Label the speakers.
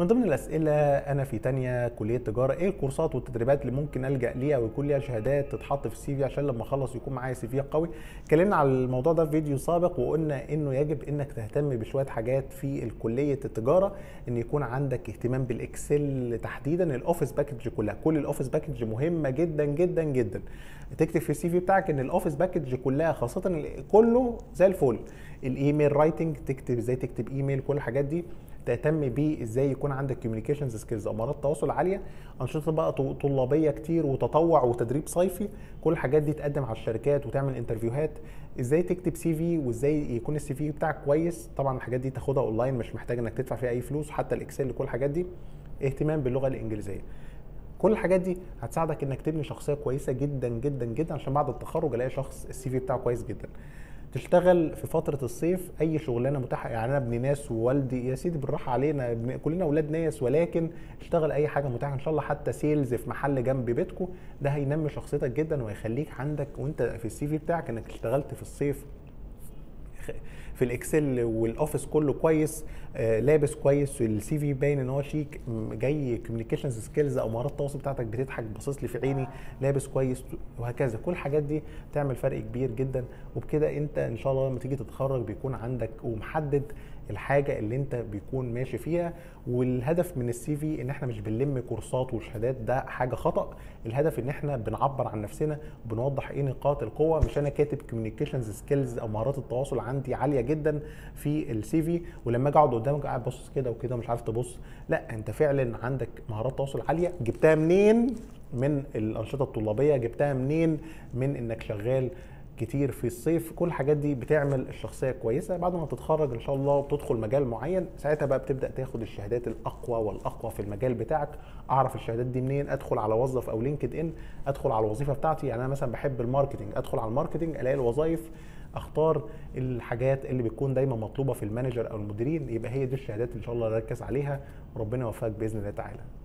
Speaker 1: من ضمن الاسئله انا في تانية كليه تجاره ايه الكورسات والتدريبات اللي ممكن الجا ليها ويكون ليها شهادات تتحط في السي في عشان لما اخلص يكون معايا سي في قوي اتكلمنا على الموضوع ده في فيديو سابق وقلنا انه يجب انك تهتم بشويه حاجات في كليه التجاره ان يكون عندك اهتمام بالاكسل تحديدا الاوفيس باكج كلها كل الاوفيس باكج مهمه جدا جدا جدا تكتب في السي في بتاعك ان الاوفيس باكج كلها خاصه كله زي الفل الايميل رايتنج تكتب ازاي تكتب ايميل كل الحاجات دي تهتم بيه ازاي يكون عندك كوميونيكيشنز سكيلز او مهارات تواصل عاليه انشطه بقى طلابيه كتير وتطوع وتدريب صيفي كل الحاجات دي تقدم على الشركات وتعمل انترفيوهات ازاي تكتب سي في وازاي يكون السي في بتاعك كويس طبعا الحاجات دي تاخدها اونلاين مش محتاج انك تدفع فيها اي فلوس حتى الاكسل كل الحاجات دي اهتمام باللغه الانجليزيه كل الحاجات دي هتساعدك انك تبني شخصيه كويسه جدا جدا جدا عشان بعد التخرج الاقي شخص السي في بتاعه كويس جدا تشتغل في فتره الصيف اي شغلانه متاحه يعني انا ابن ناس ووالدي يا سيدي بالراحه علينا ابن كلنا اولاد ناس ولكن اشتغل اي حاجه متاحه ان شاء الله حتى سيلز في محل جنب بيتكم ده هينمي شخصيتك جدا وهيخليك عندك وانت في السي في بتاعك انك اشتغلت في الصيف في الاكسل والاوفيس كله كويس آه لابس كويس السي في باين ان هو شيك جاي كوميونيكيشنز سكيلز او مهارات التواصل بتاعتك بتضحك باصص لي في عيني لابس كويس وهكذا كل الحاجات دي تعمل فرق كبير جدا وبكده انت ان شاء الله لما تيجي تتخرج بيكون عندك ومحدد الحاجه اللي انت بيكون ماشي فيها والهدف من السي في ان احنا مش بنلم كورسات وشهادات ده حاجه خطا الهدف ان احنا بنعبر عن نفسنا بنوضح ايه نقاط القوه مش انا كاتب كوميونيكيشنز سكيلز او مهارات التواصل عندي عاليه جدا في السي في ولما اجي اقعد قدامك قاعد باصص كده وكده مش عارف تبص لا انت فعلا عندك مهارات تواصل عاليه جبتها منين من الانشطه الطلابيه جبتها منين من انك شغال كتير في الصيف كل الحاجات دي بتعمل الشخصيه كويسه بعد ما تتخرج ان شاء الله وتدخل مجال معين ساعتها بقى بتبدا تاخد الشهادات الاقوى والاقوى في المجال بتاعك اعرف الشهادات دي منين ادخل على وظف او لينكد ان ادخل على الوظيفه بتاعتي يعني انا مثلا بحب الماركتنج ادخل على الماركتنج الاقي الوظائف اختار الحاجات اللي بتكون دايما مطلوبه في المانجر او المديرين يبقى هي دي الشهادات ان شاء الله اركز عليها وربنا يوفقك باذن الله تعالى